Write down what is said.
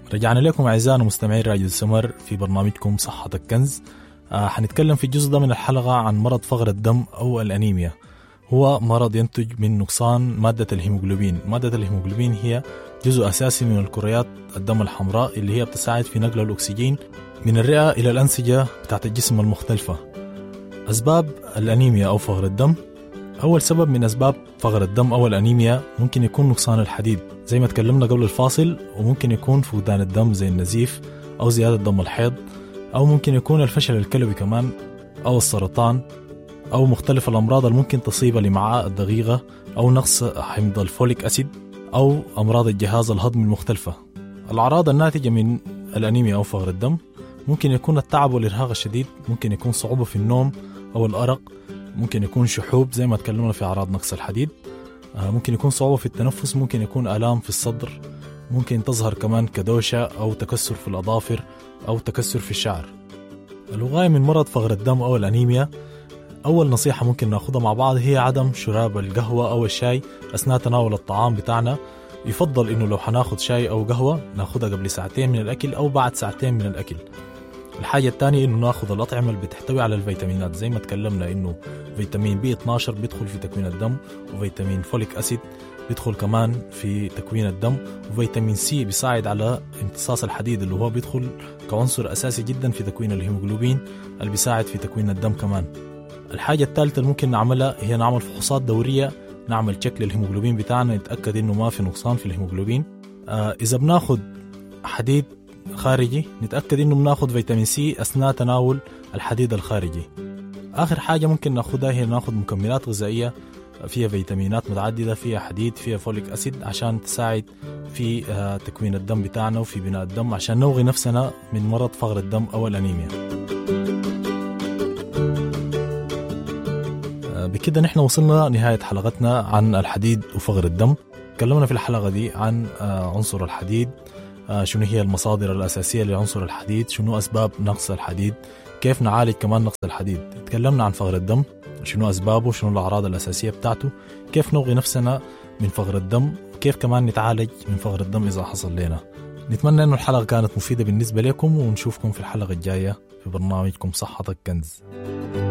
رجعنا لكم أعزائنا مستمعين راديو السمر في برنامجكم صحة الكنز آه حنتكلم في الجزء ده من الحلقة عن مرض فقر الدم أو الأنيميا هو مرض ينتج من نقصان مادة الهيموغلوبين مادة الهيموغلوبين هي جزء أساسي من الكريات الدم الحمراء اللي هي بتساعد في نقل الأكسجين من الرئة إلى الأنسجة بتاعت الجسم المختلفة أسباب الأنيميا أو فقر الدم أول سبب من أسباب فقر الدم أو الأنيميا ممكن يكون نقصان الحديد زي ما تكلمنا قبل الفاصل وممكن يكون فقدان الدم زي النزيف أو زيادة دم الحيض أو ممكن يكون الفشل الكلوي كمان أو السرطان أو مختلف الأمراض اللي ممكن تصيب الأمعاء الدقيقة أو نقص حمض الفوليك أسيد أو أمراض الجهاز الهضمي المختلفة الأعراض الناتجة من الأنيميا أو فقر الدم ممكن يكون التعب والإرهاق الشديد ممكن يكون صعوبة في النوم أو الأرق ممكن يكون شحوب زي ما تكلمنا في أعراض نقص الحديد آه، ممكن يكون صعوبة في التنفس ممكن يكون آلام في الصدر ممكن تظهر كمان كدوشة أو تكسر في الأظافر أو تكسر في الشعر الوقاية من مرض فقر الدم أو الأنيميا أول نصيحة ممكن ناخدها مع بعض هي عدم شراب القهوة أو الشاي أثناء تناول الطعام بتاعنا يفضل إنه لو حناخد شاي أو قهوة ناخدها قبل ساعتين من الأكل أو بعد ساعتين من الأكل الحاجة الثانية إنه ناخذ الأطعمة اللي بتحتوي على الفيتامينات زي ما تكلمنا إنه فيتامين بي 12 بيدخل في تكوين الدم وفيتامين فوليك أسيد بيدخل كمان في تكوين الدم وفيتامين سي بيساعد على امتصاص الحديد اللي هو بيدخل كعنصر أساسي جدا في تكوين الهيموغلوبين اللي بيساعد في تكوين الدم كمان الحاجة الثالثة اللي ممكن نعملها هي نعمل فحوصات دورية نعمل تشيك للهيموغلوبين بتاعنا نتأكد إنه ما في نقصان في الهيموغلوبين آه إذا بناخد حديد خارجي نتأكد إنه بناخد فيتامين سي أثناء تناول الحديد الخارجي آخر حاجة ممكن ناخدها هي ناخد مكملات غذائية فيها فيتامينات متعددة فيها حديد فيها فوليك أسيد عشان تساعد في آه، تكوين الدم بتاعنا وفي بناء الدم عشان نوغي نفسنا من مرض فقر الدم أو الأنيميا آه، بكده نحن وصلنا نهاية حلقتنا عن الحديد وفقر الدم تكلمنا في الحلقة دي عن آه، عنصر الحديد آه، شنو هي المصادر الأساسية لعنصر الحديد شنو أسباب نقص الحديد كيف نعالج كمان نقص الحديد تكلمنا عن فقر الدم شنو أسبابه شنو الأعراض الأساسية بتاعته كيف نوغي نفسنا من فقر الدم وكيف كمان نتعالج من فقر الدم إذا حصل لنا نتمنى أنه الحلقة كانت مفيدة بالنسبة لكم ونشوفكم في الحلقة الجاية في برنامجكم صحتك كنز